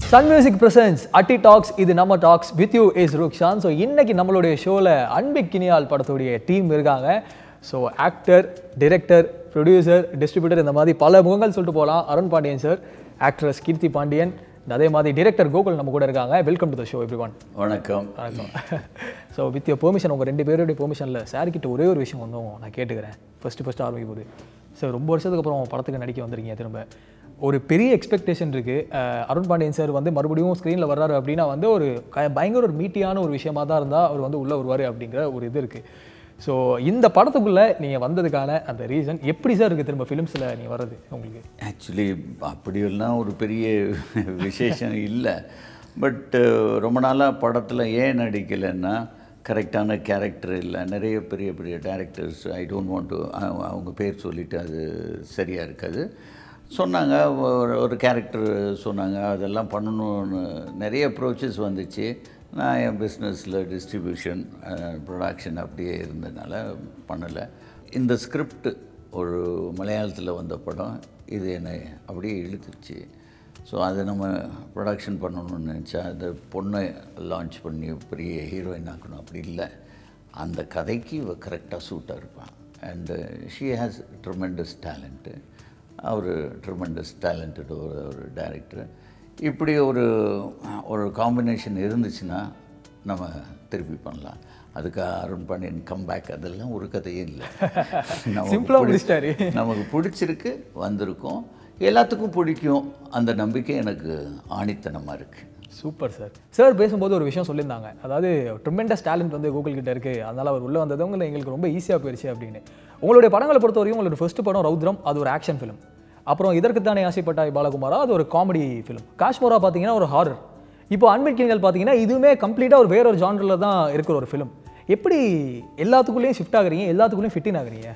Sun music presents அட்டி talks இது நம்ம talks with you is Rukshan so இன்னைக்கு நம்மளுடைய ஷோவில் அன்பிக்கினியால் படத்துடைய டீம் இருக்காங்க so actor director producer distributor இந்த மாதிரி பல முகங்கள் சொல்லிட்டு போகலாம் அருண் பாண்டியன் சார் ஆக்ட்ரஸ் கீர்த்தி பாண்டியன் அதே மாதிரி டிரெக்டர் கோகுல் நம்ம கூட இருக்காங்க welcome to the show everyone வணக்கம் வணக்கம் ஸோ வித் யோர் பெர்மிஷன் உங்கள் ரெண்டு பேருடைய பெர்மிஷனில் சார் கிட்ட ஒரே ஒரு விஷயம் வந்து நான் கேட்டுக்கிறேன் ஃபஸ்ட்டு ஃபஸ்ட்டு ஆரம்பிக்கும் போது சார் ரொம்ப வருஷத்துக்கு அப்புறம் படத்துக்கு நடிக்க வந்திருக்கீங்க திரும்ப ஒரு பெரிய எக்ஸ்பெக்டேஷன் இருக்குது அருண் பாண்டியன் சார் வந்து மறுபடியும் ஸ்க்ரீனில் வர்றாரு அப்படின்னா வந்து ஒரு க- பயங்கர ஒரு மீட்டியான ஒரு விஷயமா தான் இருந்தால் அவர் வந்து உள்ளே வருவார் அப்படிங்கிற ஒரு இது இருக்குது ஸோ இந்த படத்துக்குள்ளே நீங்கள் வந்ததுக்கான அந்த ரீசன் எப்படி சார் இருக்குது திரும்ப ஃபிலிம்ஸில் நீங்கள் வர்றது உங்களுக்கு ஆக்சுவலி அப்படியெல்லாம் ஒரு பெரிய விசேஷம் இல்லை பட் ரொம்ப நாளாக படத்தில் ஏன் நடிக்கலைன்னா கரெக்டான கேரக்டர் இல்லை நிறைய பெரிய பெரிய directors I don't want to அவங்க பேர் சொல்லிட்டு அது சரியாக இருக்காது சொன்னாங்க ஒரு ஒரு கேரக்டர் சொன்னாங்க அதெல்லாம் பண்ணணும்னு நிறைய அப்ரோச்சஸ் வந்துச்சு நான் என் பிஸ்னஸில் டிஸ்ட்ரிபியூஷன் ப்ரொடக்ஷன் அப்படியே இருந்ததுனால பண்ணலை இந்த ஸ்கிரிப்ட் ஒரு மலையாளத்தில் வந்த படம் இது என்னை அப்படியே இழுத்துச்சு ஸோ அதை நம்ம ப்ரொடக்ஷன் பண்ணணும்னு நினச்சா அந்த பொண்ணை லான்ச் பண்ணி பெரிய ஹீரோயின் ஆக்கணும் அப்படி இல்லை அந்த கதைக்கு இவ கரெக்டாக சூட்டாக இருப்பான் and she has tremendous talent அவர் ட்ரிமெண்டஸ் டேலண்டட் ஒரு ஒரு டைரக்டர் இப்படி ஒரு ஒரு காம்பினேஷன் இருந்துச்சுன்னா நம்ம திருப்பி பண்ணலாம் அதுக்கு அருண் பாண்டியன் கம்பேக் அதெல்லாம் ஒரு கதையே இல்லை நமக்கு Simple ஆ பிடி- முடிச்சிட்டாரு. நமக்கு பிடிச்சிருக்கு வந்திருக்கோம் எல்லாத்துக்கும் பிடிக்கும் அந்த நம்பிக்கை எனக்கு ஆணித்தனமாக இருக்குது சூப்பர் சார் சார் பேசும்போது ஒரு விஷயம் சொல்லியிருந்தாங்க அதாவது ட்ரிமெண்டஸ் டேலண்ட் வந்து கூகுள் கிட்ட இருக்கு அதனால அவர் உள்ள வந்தது உங்களை எங்களுக்கு ரொம்ப ஈஸியாக போயிடுச்சு அப்படின்னு உங்களுடைய படங்களை பொறுத்த வரைக்கும் உங்களோட ஃபர்ஸ்ட் படம் ரௌத்ரம் அது ஒரு ஆக்ஷன் ஃபிலிம் அப்புறம் இதற்குத்தானே ஆசைப்பட்டாய் பாலகுமாரா அது ஒரு காமெடி ஃபிலிம் காஷ்மோரா பார்த்தீங்கன்னா ஒரு ஹாரர் இப்போ அன்பிக்கிங்கள் பார்த்தீங்கன்னா இதுவுமே கம்ப்ளீட்டாக ஒரு வேற ஒரு ஜானரில் தான் இருக்கிற ஒரு ஃபிலிம் எப்படி எல்லாத்துக்குள்ளேயும் ஷிஃப்ட் ஆகுறீங்க எல்லாத்துக்குள்ளேயும் ஃபிட்டின் ஆகுறீங்க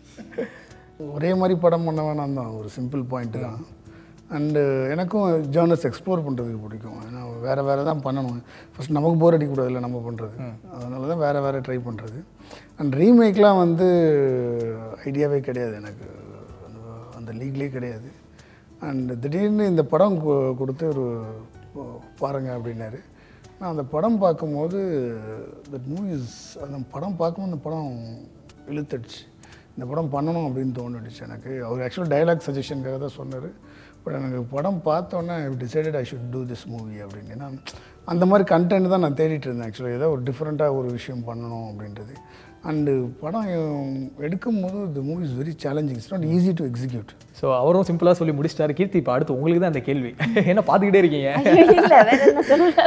ஒரே மாதிரி படம் பண்ண வேணாம் தான் ஒரு சிம்பிள் பாயிண்ட் தான் அண்டு எனக்கும் ஜேர்னல்ஸ் எக்ஸ்ப்ளோர் பண்ணுறதுக்கு பிடிக்கும் ஏன்னா வேறு வேறு தான் பண்ணணும் ஃபஸ்ட் நமக்கு போர் அடிக்கக்கூடாதுல்ல நம்ம பண்ணுறது அதனால தான் வேறு வேறு ட்ரை பண்ணுறது அண்ட் ரீமேக்லாம் வந்து ஐடியாவே கிடையாது எனக்கு அந்த- அந்த லீக்லேயே கிடையாது அண்ட் திடீர்னு இந்த படம் கு- கொடுத்து ஒரு பாருங்க அப்படின்னாரு நான் அந்த படம் பார்க்கும்போது தட் மூவிஸ் அந்த படம் பார்க்கும்போது அந்த படம் இழுத்துடுச்சு இந்த படம் பண்ணணும் அப்படின்னு தோணுடுச்சு எனக்கு அவர் ஆக்சுவலாக டயலாக் சஜஷனுக்காக தான் சொன்னார் பட் எனக்கு படம் பார்த்தோன்னே I decided I should do this movie அப்படின்னு ஏன்னா அந்த மாதிரி கண்டென்ட் தான் நான் தேடிட்டு இருந்தேன் ஆக்சுவலாக ஏதோ ஒரு டிஃப்ரெண்ட்டாக ஒரு விஷயம் பண்ணணும் அப்படின்றது அண்டு படம் எடுக்கும்போது the movie is very challenging it's not easy to execute so அவரும் சிம்பிளாக சொல்லி முடிச்சிட்டாரு கீர்த்தி இப்போ அடுத்து உங்களுக்கு தான் அந்த கேள்வி என்ன பார்த்துக்கிட்டே இருக்கீங்க இல்ல வேற என்ன சொல்லுங்க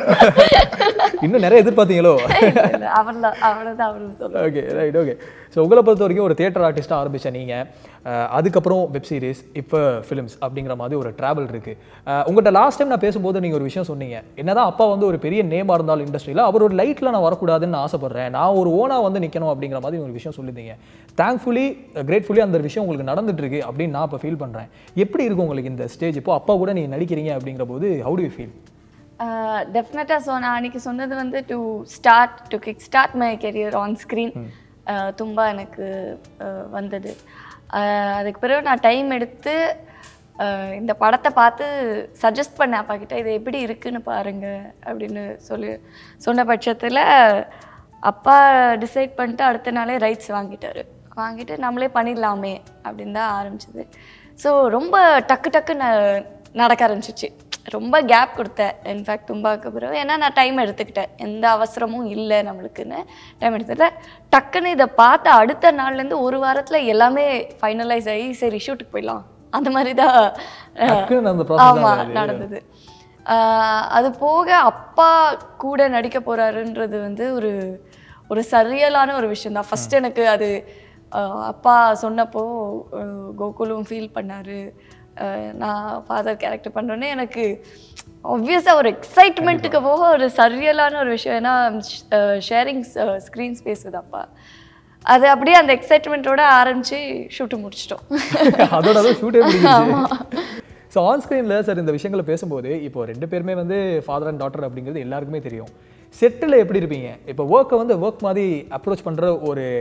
இன்னும் நிறைய எதிர்பார்த்தீங்களோ அவர்தான் அவர்தான் அவரு சொல்லுங்க ஓகே ரைட் ஓகே ஸோ உங்களை பொறுத்த வரைக்கும் ஒரு தியேட்டர் ஆர்டிஸ்ட்டாக ஆரம்பிச்ச நீங்கள் அதுக்கப்புறம் வெப் சீரிஸ் இப்போ ஃபிலிம்ஸ் அப்படிங்கிற மாதிரி ஒரு ட்ராவல் இருக்குது உங்கள்கிட்ட லாஸ்ட் டைம் நான் பேசும்போது நீங்கள் ஒரு விஷயம் சொன்னீங்க என்னதான் அப்பா வந்து ஒரு பெரிய நேமாக இருந்தாலும் இண்டஸ்ட்ரியில் அவர் ஒரு லைட்டில் நான் வரக்கூடாதுன்னு நான் ஆசைப்பட்றேன் நான் ஒரு ஓனாக வந்து நிற்கணும் அப்படிங்கிற மாதிரி ஒரு விஷயம் சொல்லியிருந்தீங்க தேங்க்ஃபுல்லி கிரேட்ஃபுல்லி அந்த விஷயம் உங்களுக்கு நடந்துட்டு இருக்கு அப்படின்னு நான் இப்போ ஃபீல் பண்ணுறேன் எப்படி இருக்கும் உங்களுக்கு இந்த ஸ்டேஜ் இப்போ அப்பா கூட நீங்கள் நடிக்கிறீங்க அப்படிங்கிற போது ஹவு டு யூ ஃபீல் டெஃபினட்டாக ஸோ நான் அன்னைக்கு சொன்னது வந்து to start to kick start my career on screen ತುಂಬ எனக்கு அஹ், வந்தது அஹ், அதுக்கு பிறகு நான் டைம் எடுத்து அஹ், இந்த படத்தை பார்த்து சஜஸ்ட் பண்ணேன் அப்பா கிட்ட இது எப்படி இருக்குன்னு பாருங்க அப்படின்னு சொல்லி சொன்ன பட்சத்தில் அப்பா டிசைட் பண்ணிட்டு அடுத்த நாளே ரைட்ஸ் வாங்கிட்டாரு வாங்கிட்டு நம்மளே பண்ணிடலாமே அப்படின்னு தான் ஆரம்பிச்சது ஸோ ரொம்ப டக்கு டக்கு ந- நடக்க ஆரம்பிச்சிச்சு ரொம்ப கேப் கொடுத்தேன் இன்ஃபேக்ட் தும்பாக்கு பிறகு ஏன்னா நான் டைம் எடுத்துக்கிட்டேன் எந்த அவசரமும் இல்லை நம்மளுக்குன்னு டைம் எடுத்துக்கிட்டேன் டக்குன்னு இதை பார்த்த அடுத்த நாள்லேருந்து ஒரு வாரத்தில் எல்லாமே ஃபைனலைஸ் ஆகி சரி ஷூட்டுக்கு போயிடலாம் அந்த மாதிரி தான் டக்குன்னு அந்த process தான் ஆமாம் நடக்குது. நடந்தது ஆஹ் அது போக அப்பா கூட நடிக்க போறாருன்றது வந்து ஒரு ஒரு சரியலான ஒரு விஷயம் தான் ஃபர்ஸ்ட் எனக்கு அது ஆஹ் அப்பா சொன்னப்போ ஆஹ் கோகுலும் ஃபீல் பண்ணாரு ஆஹ் நான் ஃபாதர் கேரக்டர் பண்ணோன்னே எனக்கு ஆப்வியஸாக ஒரு எக்ஸைட்மெண்ட்டுக்கு போக ஒரு சரியலான ஒரு விஷயம் ஏன்னா ஷேரிங் ஸ்க்ரீன் ஸ்பேஸ் வித் அப்பா அது அப்படியே அந்த எக்ஸைட்மெண்ட்டோட ஆரம்பிச்சு ஷூட்டு முடிச்சிட்டோம் அதோட தான் ஷூட்டே முடிஞ்சிருச்சு ஸோ ஆன் ஸ்க்ரீனில் சார் இந்த விஷயங்களை பேசும்போது இப்போ ரெண்டு பேருமே வந்து ஃபாதர் அண்ட் டாட்டர் அப்படிங்கிறது எல்லாருக்குமே தெரியும் செட்டில் எப்படி இருப்பீங்க இப்போ ஒர்க்கை வந்து ஒர்க் மாதிரி அப்ரோச் பண்ணுற ஒரு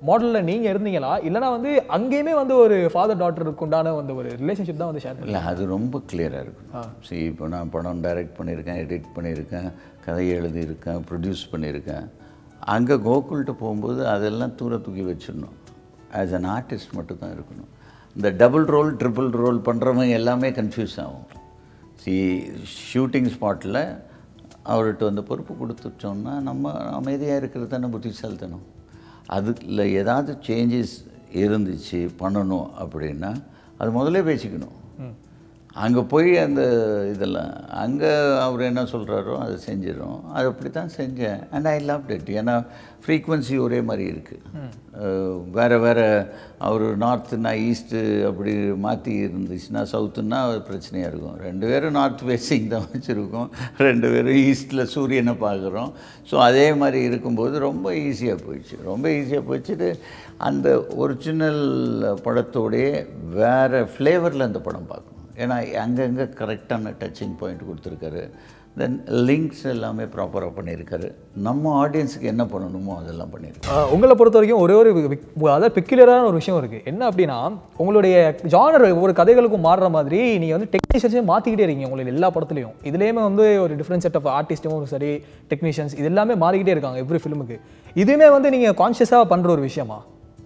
மாடலில் நீங்கள் இருந்தீங்களா இல்லைனா வந்து அங்கேயுமே வந்து ஒரு ஃபாதர் டாட்டருக்கு உண்டான அந்த ஒரு ரிலேஷன்ஷிப் தான் வந்து ஷேர் இல்லை அது ரொம்ப கிளியராக இருக்கணும் சரி இப்போ நான் படம் டைரக்ட் பண்ணியிருக்கேன் எடிட் பண்ணியிருக்கேன் கதை எழுதியிருக்கேன் ப்ரொடியூஸ் பண்ணியிருக்கேன் அங்கே கோகுல்கிட்ட போகும்போது அதெல்லாம் தூர தூக்கி வச்சிடணும் ஆஸ் அன் ஆர்டிஸ்ட் மட்டும் தான் இருக்கணும் இந்த டபுள் ரோல் ட்ரிபிள் ரோல் பண்ணுறவங்க எல்லாமே கன்ஃபியூஸ் ஆகும் சி ஷூட்டிங் ஸ்பாட்டில் அவர்கிட்ட வந்து பொறுப்பு கொடுத்துட்டோம்னா நம்ம அமைதியாக இருக்கிறது தானே புத்திசாலித்தனம் அதுல ஏதாவது சேஞ்சஸ் இருந்துச்சு பண்ணணும் அப்படின்னா அது முதல்ல பேசிக்கணும் அங்கே போய் அந்த இதெல்லாம் அங்கே அவர் என்ன சொல்கிறாரோ அதை செஞ்சிடும் அது அப்படி தான் செஞ்சேன் அண்ட் ஐ லவ் இட் ஏன்னா ஃப்ரீக்குவன்சி ஒரே மாதிரி இருக்குது வேறு வேறு அவர் நார்த்துனா ஈஸ்ட்டு அப்படி மாற்றி இருந்துச்சுன்னா சவுத்துன்னா அது பிரச்சனையாக இருக்கும் ரெண்டு பேரும் நார்த் ஃபேஸிங் தான் வச்சுருக்கோம் ரெண்டு பேரும் ஈஸ்ட்டில் சூரியனை பார்க்குறோம் ஸோ அதே மாதிரி இருக்கும்போது ரொம்ப ஈஸியாக போயிடுச்சு ரொம்ப ஈஸியாக போயிடுச்சுட்டு அந்த ஒரிஜினல் படத்தோடைய வேறு ஃப்ளேவரில் அந்த படம் பார்க்கணும் ஏன்னா அங்கங்கே கரெக்டான டச்சிங் பாயிண்ட் கொடுத்துருக்காரு தென் லிங்க்ஸ் எல்லாமே ப்ராப்பராக பண்ணியிருக்காரு நம்ம ஆடியன்ஸுக்கு என்ன பண்ணணுமோ அதெல்லாம் பண்ணியிருக்காரு ஆஹ் உங்களை பொறுத்த வரைக்கும் ஒரே ஒரு விக்- அதாவது பெக்குலரான ஒரு விஷயம் இருக்குது என்ன அப்படின்னா உங்களுடைய ஜானர் ஒவ்வொரு கதைகளுக்கும் மாறுற மாதிரி நீங்கள் வந்து டெக்னீஷியன்ஸே மாற்றிக்கிட்டே இருக்கீங்க உங்களுடைய எல்லா படத்துலையும் இதுலேயுமே வந்து ஒரு டிஃப்ரெண்ட் செட் ஆஃப் ஆர்டிஸ்ட்டும் சரி டெக்னீஷியன்ஸ் இது எல்லாமே மாறிக்கிட்டே இருக்காங்க எவ்ரி ஃபிலிமுக்கு இதுவுமே வந்து நீங்கள் கான்ஷியஸாக பண்ணுற ஒரு விஷயமா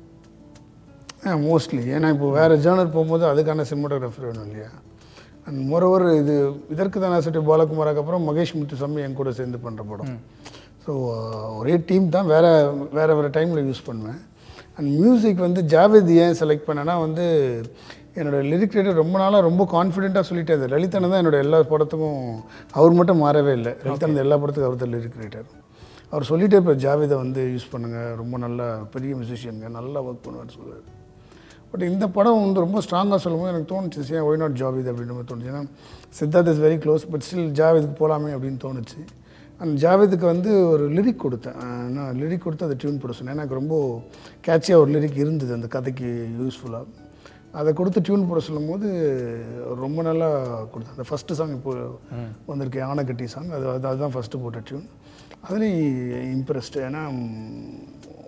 மோஸ்ட்லி ஏன்னா இப்போ வேறு ஜேர்னர் போகும்போது அதுக்கான சினிமாட்டோகிராஃபர் வேணும் இல்லையா அண்ட் மொரோவர் இது இதற்கு தான் சட்டி பாலகுமாராக்கு அப்புறம் மகேஷ் முத்துசாமி என் கூட சேர்ந்து பண்ணுற படம் ஸோ ஒரே டீம் தான் வேறு வேறு வேறு டைமில் யூஸ் பண்ணுவேன் அண்ட் மியூசிக் வந்து ஜாவேத் ஏன் செலக்ட் பண்ணேன்னா வந்து என்னோட லிரிக் ரைட்டர் ரொம்ப நாளாக ரொம்ப கான்ஃபிடென்ட்டாக சொல்லிட்டே இருந்தார் லலிதானந்த் தான் என்னோட எல்லா படத்துக்கும் அவர் மட்டும் மாறவே இல்லை லலிதானந்த் எல்லா படத்துக்கும் அவர் தான் லிரிக் ரைட்டர் அவர் சொல்லிட்டே இப்போ ஜாவேதை வந்து யூஸ் பண்ணுங்கள் ரொம்ப நல்ல பெரிய மியூசிஷியனுங்க நல்லா ஒர்க் பண்ணுவார்னு சொல்லுவார் பட் இந்த படம் வந்து ரொம்ப ஸ்ட்ராங்காக சொல்லும்போது எனக்கு தோணுச்சு சரி ஒய் நாட் ஜாவித் அப்படின்ற மாதிரி தோணுச்சு ஏன்னா Siddharth is very close but still ஜாவேதுக்கு போகலாமே அப்படின்னு தோணுச்சு அந்த ஜாவேதுக்கு வந்து ஒரு லிரிக் கொடுத்தேன் அஹ் நான் லிரிக் கொடுத்து அதை டியூன் போட சொன்னேன் எனக்கு ரொம்ப கேட்சியாக ஒரு லிரிக் இருந்தது அந்த கதைக்கு யூஸ்ஃபுல்லாக அதை கொடுத்து டியூன் போட சொல்லும்போது ரொம்ப நல்லா கொடுத்தேன் அந்த ஃபஸ்ட்டு சாங் இப்போ வந்திருக்கு ஆனைக்கட்டி சாங் அது அது- அதுதான் ஃபஸ்ட்டு போட்ட டியூன் அதுலேயும் இம்ப்ரெஸ்டு ஏன்னா ம்,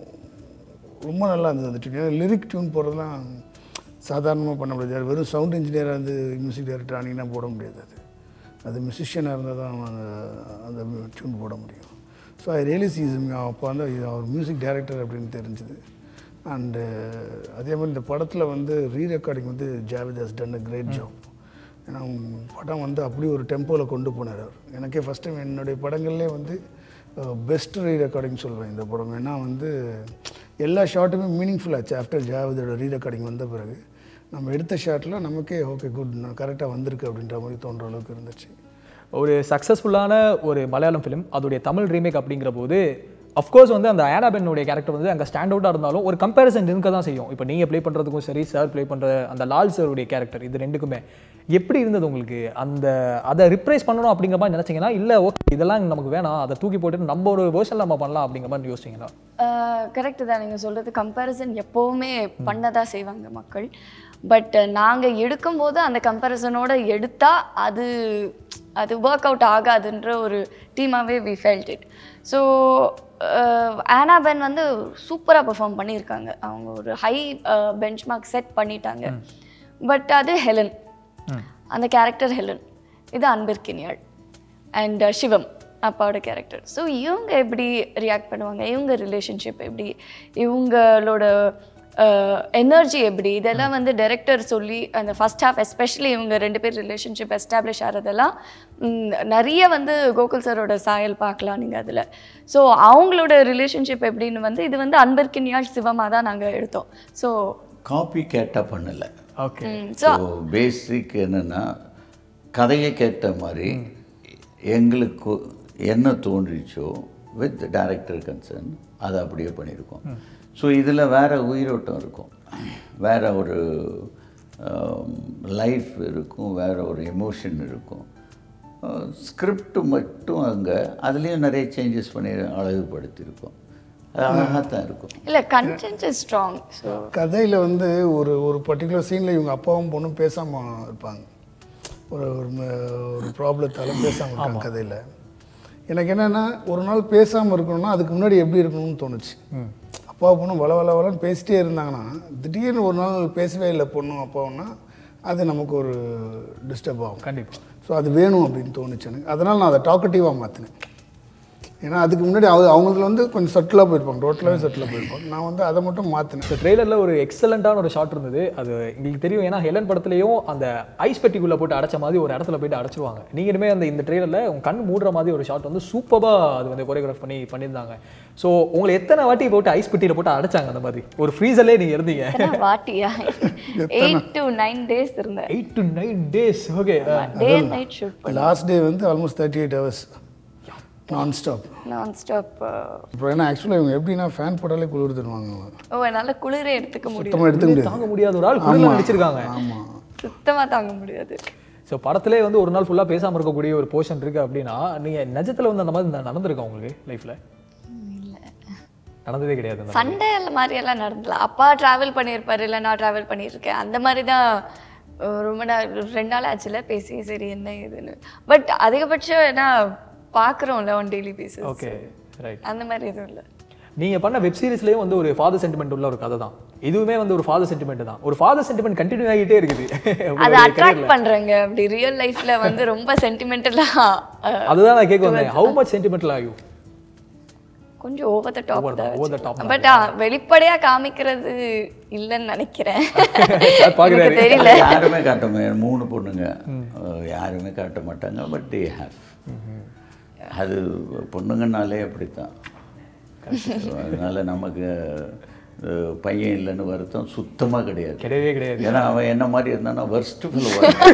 ரொம்ப நல்லா இருந்தது அந்த டியூன் ஏன்னா லிரிக் டியூன் போடுறதுலாம் சாதாரணமாக பண்ண முடியாது வெறும் சவுண்ட் இன்ஜினியராக இருந்து மியூசிக் டைரக்டர் ஆனிங்கன்னா போட முடியாது அது அது மியூசிஷியனாக இருந்தால் தான் அந்த அந்த டியூன் போட முடியும் ஸோ ஐ ரியலி சீஸ் அப்போ வந்து இது அவர் மியூசிக் டைரக்டர் அப்படின்னு தெரிஞ்சுது அண்டு அதே மாதிரி இந்த படத்தில் வந்து ரீ ரெக்கார்டிங் வந்து Javed has done a great job ஏன்னா படம் வந்து அப்படி ஒரு டெம்போவில் கொண்டு போனார் அவர் எனக்கே ஃபஸ்ட் டைம் என்னுடைய படங்கள்லே வந்து பெஸ்ட் ரீ ரெக்கார்டிங் சொல்வேன் இந்த படம் ஏன்னா வந்து எல்லா ஷாட்டுமே மீனிங்ஃபுல் ஆச்சு ஆஃப்டர் ஜாவிதோட ரீ ரெக்கார்டிங் வந்த பிறகு நம்ம எடுத்த ஷாட்டில் நமக்கே ஓகே குட் நான் கரெக்டாக வந்திருக்கு அப்படின்ற மாதிரி தோன்ற அளவுக்கு இருந்துச்சு ஒரு சக்ஸஸ்ஃபுல்லான ஒரு மலையாளம் ஃபிலிம் அதோடைய தமிழ் ரீமேக் அப்படிங்கிற போது அஃப்கோர்ஸ் வந்து அந்த ஆனாபென்னுடைய கேரக்டர் வந்து அங்கே ஸ்டாண்ட் அவுட்டாக இருந்தாலும் ஒரு கம்பேரிசன் இருக்க தான் செய்யும் இப்போ நீங்கள் ப்ளே பண்ணுறதுக்கும் சரி சார் ப்ளே பண்ணுற அந்த லால் சாருடைய கேரக்டர் இது ரெண்டுக்குமே எப்படி இருந்தது உங்களுக்கு அந்த அதை ரிப்ரைஸ் பண்ணணும் அப்படிங்கிற மாதிரி நினச்சிங்கன்னா இல்லை ஓகே இதெல்லாம் நமக்கு வேணாம் அதை தூக்கி போட்டுட்டு நம்ம ஒரு வேர்ஷன் நம்ம பண்ணலாம் அப்படிங்கிற மாதிரி யோசிச்சிங்களா கரெக்டு தான் நீங்கள் சொல்கிறது கம்பேரிசன் எப்போவுமே பண்ணதா செய்வாங்க மக்கள் பட் நாங்கள் எடுக்கும்போது அந்த கம்பேரிசனோட எடுத்தால் அது அது ஒர்க் அவுட் ஆகாதுன்ற ஒரு டீமாகவே வி ஃபெல்ட் இட் ஸோ ஆனாபென் வந்து சூப்பராக பெர்ஃபார்ம் பண்ணியிருக்காங்க அவங்க ஒரு ஹை பெஞ்ச் மார்க் செட் பண்ணிட்டாங்க பட் அது ஹெலன் அந்த கேரக்டர் ஹெலன் இது அன்பிற்கினியாள் அண்ட் சிவம் அப்பாவோட கேரக்டர் ஸோ இவங்க எப்படி ரியாக்ட் பண்ணுவாங்க இவங்க ரிலேஷன்ஷிப் எப்படி இவங்களோட எனர்ஜி எப்படி இதெல்லாம் வந்து டைரக்டர் சொல்லி அந்த ஃபர்ஸ்ட் ஹாஃப் எஸ்பெஷலி இவங்க ரெண்டு பேர் ரிலேஷன்ஷிப் எஸ்டாப்ளிஷ் ஆகிறதெல்லாம் ம், நிறைய வந்து கோகுல் சாரோட சாயல் பார்க்கலாம் நீங்கள் அதில் ஸோ அவங்களோட ரிலேஷன்ஷிப் எப்படின்னு வந்து இது வந்து அன்பிற்கினியாள் சிவமாக தான் நாங்கள் எடுத்தோம் ஸோ காப்பி கேட்டால் பண்ணலை ஓகே ஸோ பேசிக் என்னென்னா கதையை கேட்ட மாதிரி எங்களுக்கு என்ன தோன்றிச்சோ வித் டைரக்டர் கன்சர்ன் அதை அப்படியே பண்ணியிருக்கோம் ஸோ இதில் வேற உயிரோட்டம் இருக்கும் வேற ஒரு லைஃப் இருக்கும் வேற ஒரு எமோஷன் இருக்கும் ஸ்கிரிப்ட் மட்டும் அங்கே அதுலேயும் நிறைய சேஞ்சஸ் பண்ணி அழகுபடுத்தியிருக்கோம் அது அழகாக தான் இருக்கும் இல்லை கண்டென்ட் இஸ் ஸ்ட்ராங் ஸோ கதையில் வந்து ஒரு ஒரு பர்டிகுலர் சீனில் இவங்க அப்பாவும் பொண்ணும் பேசாமல் இருப்பாங்க ஒரு ஒரு ம- ஒரு ப்ராப்ளத்தால் பேசாமல் இருக்காங்க கதையில் எனக்கு என்னென்னா ஒரு நாள் பேசாமல் இருக்கணும்னா அதுக்கு முன்னாடி எப்படி இருக்கணும்னு தோணுச்சு அப்போ அப்பா பொண்ணும் வள வள வளன்னு பேசிட்டே இருந்தாங்கன்னா திடீர்னு ஒரு நாள் பேசவே இல்லை பொண்ணும் அப்பாவும்னா அது நமக்கு ஒரு டிஸ்டர்ப் ஆகும் கண்டிப்பா ஸோ அது வேணும் அப்படின்னு தோணுச்சு எனக்கு அதனால் நான் அதை டாக்கட்டிவாக மாற்றினேன் ஏன்னா அதுக்கு முன்னாடி அவங்க அவங்களுக்கு வந்து கொஞ்சம் சட்டிலாக போயிருப்பாங்க டோட்டலாகவே சட்டிலாக போயிருப்பாங்க நான் வந்து அதை மட்டும் மாற்றினேன் ஸோ ட்ரெய்லரில் ஒரு எக்ஸலண்ட்டான ஒரு ஷாட் இருந்தது அது எங்களுக்கு தெரியும் ஏன்னா ஹெலன் படத்துலையும் அந்த ஐஸ் பெட்டிக்குள்ளே போட்டு அடைச்ச மாதிரி ஒரு இடத்துல போயிட்டு அடைச்சிருவாங்க நீங்கள் இனிமேல் அந்த இந்த ட்ரெய்லரில் உங்க கண் மூடுற மாதிரி ஒரு ஷாட் வந்து சூப்பராக அது வந்து கொரியோகிராஃப் பண்ணி பண்ணியிருந்தாங்க ஸோ உங்களை எத்தனை வாட்டி போட்டு ஐஸ் பெட்டியில் போட்டு அடைச்சாங்க அந்த மாதிரி ஒரு ஃப்ரீசர்லேயே நீங்கள் இருந்தீங்க எத்தனை வாட்டியா எயிட் டு நைன் டேஸ் இருந்தேன் eight to nine days okay day and night shoot last day வந்து almost thirty eight hours non stop non stop அப்புறம் ஏன்னா ஆக்சுவலாக இவங்க எப்படின்னா ஃபேன் போட்டாலே குளிர் தருவாங்க அவங்க ஓ என்னால குளிரே எடுத்துக்க முடியும் சுத்தமாக எடுத்துக்க முடியாது தாங்க முடியாத ஒரு ஆள் குளிரில் நடிச்சிருக்காங்க ஆமாம் சுத்தமா தாங்க முடியாது ஸோ படத்திலே வந்து ஒரு நாள் ஃபுல்லாக பேசாமல் இருக்கக்கூடிய ஒரு போர்ஷன் இருக்குது அப்படின்னா நீங்கள் நிஜத்தில் வந்து அந்த மாதிரி ந- நடந்திருக்கா உங்களுக்கு லைஃப்பில் நடந்ததே கிடையாது அந்த சண்டை அந்த மாதிரி எல்லாம் நடந்தல அப்பா டிராவல் பண்ணியிருப்பாரு இல்லை நான் டிராவல் பண்ணியிருக்கேன் அந்த மாதிரி தான் அஹ், ரொம்ப நாள் ரெண்டு நாள் ஆச்சுல பேசி சரி என்ன இதுன்னு பட் அதிகபட்சம் என்ன பார்க்குறோம்ல one daily basis okay right அந்த மாதிரி எதுவும் இல்லை நீங்கள் பண்ண வெப் சீரிஸ்லேயும் வந்து ஒரு ஃபாதர் சென்டிமெண்ட் உள்ள ஒரு கதை தான் இதுவுமே வந்து ஒரு ஃபாதர் சென்டிமெண்ட் தான் ஒரு ஃபாதர் சென்டிமெண்ட் கண்டினியூ ஆகிட்டே இருக்குது அதை உங்களுடைய அட்ராக்ட் பண்றாங்க அப்படி ரியல் லைஃப்ல வந்து ரொம்ப சென்டிமெண்டலா அதுதான் நான் கேட்க வந்தேன் ஹவு மச் சென்டிமெண்டல் ஆகும் கொஞ்சம் over the top Over the- over the top தான் பட் வெளிப்படையா காமிக்கிறது இல்லைன்னு நினைக்கிறேன் சார் பார்க்குறாரு எனக்கு தெரியல யாருமே காட்ட மாட்டாங்க மூணு பொண்ணுங்க அஹ் யாருமே காட்ட மாட்டாங்க பட் தே ஹேவ் அது பொண்ணுங்கனாலே அப்படித்தான் அதனால நமக்கு அஹ், பையன் இல்லைன்னு வருத்தம் சுத்தமாக கிடையாது கிடையவே கிடையாது ஏன்னா அவன் என்ன மாதிரி இருந்தானா worst fellow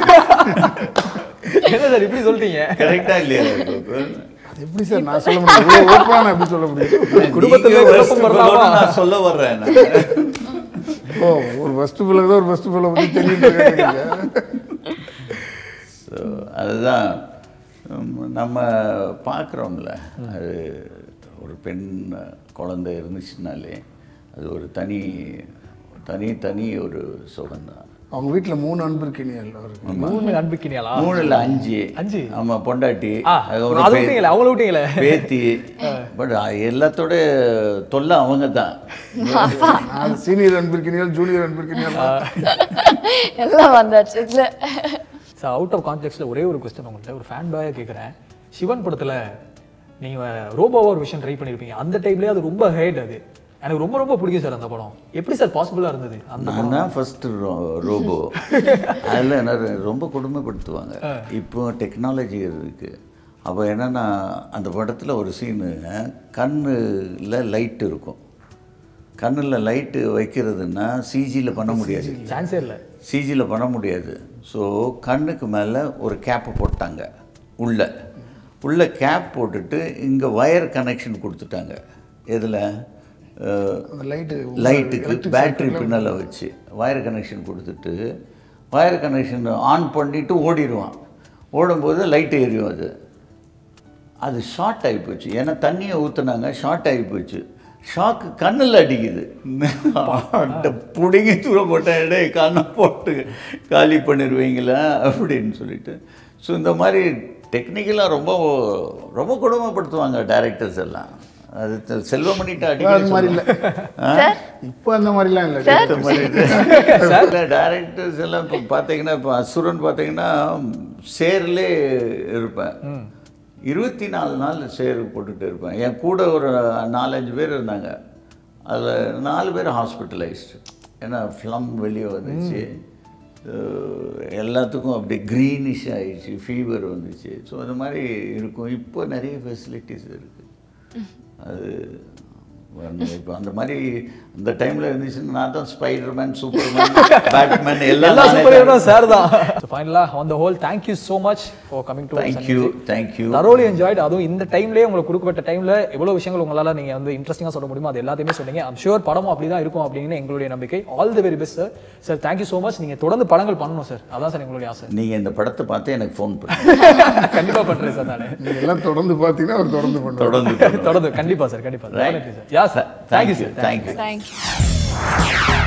என்ன சார் இப்படி சொல்லிட்டீங்க கரெக்டாக இல்லையா அது எப்படி சார் நான் சொல்ல முடியும் இவ்வளோ ஓப்பனாக நான் எப்படி சொல்ல முடியும் குடும்பத்துல நீங்க worst குழப்பம் வரலாமா? fellow ன்னு நான் சொல்ல வர்றேன் நான். ஓ ஒரு ஃபஸ்ட்டு பிள்ளை தான் ஒரு ஃபஸ்ட்டு பிள்ளை பற்றி தெரியும் ஸோ அதுதான் உம், நம்ம பார்க்குறோம்ல அது ஒரு பெண் குழந்தை இருந்துச்சுனாலே அது ஒரு தனி தனி தனி ஒரு சுகம்தான் அவங்க வீட்டில் மூணு அன்பு இருக்கீங்க அவருக்கு மூணு அன்புக்கினியாலா மூணு இல்லை அஞ்சு அஞ்சு? ஆமாம் பொண்டாட்டி ஆ அதுக்கப்புறம் அது பே- விட்டீங்களே அவங்கள விட்டீங்களே பேத்தி பட் எல்லாத்தோட தொல்லை அவங்க தான் நான் சீனியர் அன்பு இருக்கீங்க ஜூனியர் அன்பு இருக்கீங்க எல்லாம் வந்தாச்சு இதுல ஸோ அவுட் ஆஃப் கான்டெக்ட்ல ஒரே ஒரு கொஸ்டின் உங்கள்கிட்ட ஒரு ஃபேன் பாயாக கேட்குறேன் சிவன் படத்துல நீங்க ரோபோவா ஒரு விஷயம் ட்ரை பண்ணியிருப்பீங்க அந்த டைம்லேயே அது ரொம்ப ஹைட் அது எனக்கு ரொம்ப ரொம்ப பிடிக்கும் சார் அந்த படம் எப்படி சார் பாசிபிளாக இருந்தது அந்த நான் தான் ஃபஸ்ட்டு ரோபோ அதில் என்ன ரொம்ப கொடுமைப்படுத்துவாங்க இப்போ டெக்னாலஜி இருக்கு அப்போ என்னன்னா அந்த படத்தில் ஒரு சீனு கண்ணில் லைட் இருக்கும் கண்ணில் லைட்டு வைக்கிறதுன்னா சிஜியில் பண்ண முடியாது சான்ஸே இல்லை சிஜியில் பண்ண முடியாது ஸோ கண்ணுக்கு மேலே ஒரு கேப்பு போட்டாங்க உள்ள உள்ள கேப் போட்டுட்டு இங்கே வயர் கனெக்ஷன் கொடுத்துட்டாங்க எதில் அந்த லைட்டு லைட்டுக்கு பேட்டரி பின்னால் வச்சு வயர் கனெக்ஷன் கொடுத்துட்டு வயர் கனெக்ஷன் ஆன் பண்ணிட்டு ஓடிடுவான் ஓடும்போது லைட் எரியும் அது அது ஷார்ட் ஆகி போச்சு ஏன்னா தண்ணியை ஊற்றுனாங்க ஷார்ட் ஆகி போச்சு ஷாக்கு கண்ணில் அடிக்குது அந்த பிடுங்கி தூர போட்டேன் இடே கண்ணை போட்டு காலி பண்ணிடுவீங்களா அப்படின்னு சொல்லிட்டு ஸோ இந்த மாதிரி டெக்னிக்கலாக ரொம்ப ரொம்ப கொடுமைப்படுத்துவாங்க டைரக்டர்ஸ் எல்லாம் அது தெ- செல்வமணிட்ட அது மாதிரி இல்லை அடிக்கடி இப்போ அந்த மாதிரிலாம் இல்லை டேரக்டர்ஸ் எல்லாம் இப்போ பார்த்தீங்கன்னா இப்போ அசுரன் பார்த்தீங்கன்னா சேர்லே இருப்பேன் இருபத்தி நாலு நாள் சேர் போட்டுட்டு இருப்பேன் என் கூட ஒரு நாலஞ்சு பேர் இருந்தாங்க அதில் நாலு பேர் ஹாஸ்பிட்டலைஸ்டு ஏன்னா ஃப்ளம் வெளியே வந்துச்சு அஹ் எல்லாத்துக்கும் அப்படி க்ரீனிஷ் ஆயிடுச்சு ஃபீவர் வந்துச்சு ஸோ அந்த மாதிரி இருக்கும் இப்போ நிறைய ஃபெசிலிட்டிஸ் இருக்குது அது வரணும். இப்போ அந்த மாதிரி அந்த டைமில் இருந்துச்சுன்னா நான் தான் ஸ்பைடர்மேன் சூப்பர்மேன் பேட்மேன் எல்லாம் எல்லா நானே சூப்பர் தான். ஹீரோ சார் தான் ஃபைனலாக on the whole thank you so much for coming to Thank you, thank you. Thoroughly enjoyed அதுவும் இந்த டைம்லேயே உங்களுக்கு கொடுக்கப்பட்ட டைமில் எவ்வளோ விஷயங்கள் உங்களால் நீங்கள் வந்து இன்ட்ரெஸ்டிங்காக சொல்ல முடியுமோ அது எல்லாத்தையுமே சொன்னீங்க ஐம் ஷூர் படமும் அப்படி தான் இருக்கும் அப்படின்னு எங்களுடைய நம்பிக்கை all the very best sir sir thank you so much நீங்கள் தொடர்ந்து படங்கள் பண்ணணும் சார் அதான் சார் எங்களுடைய ஆசை நீங்கள் இந்த படத்தை பார்த்து எனக்கு ஃபோன் பண்ணுங்க கண்டிப்பாக பண்ணுறேன் சார் நான் நீங்கள் எல்லாம் தொடர்ந்து பார்த்தீங்கன்னா அவர் தொடர்ந்து பண்ணுவார் தொடர்ந்து பண்ணுங்க. தொடர்ந்து கண்டிப்பாக சார் கண்டிப்பாக Right? Sir yeah sir thank you sir thank you thank you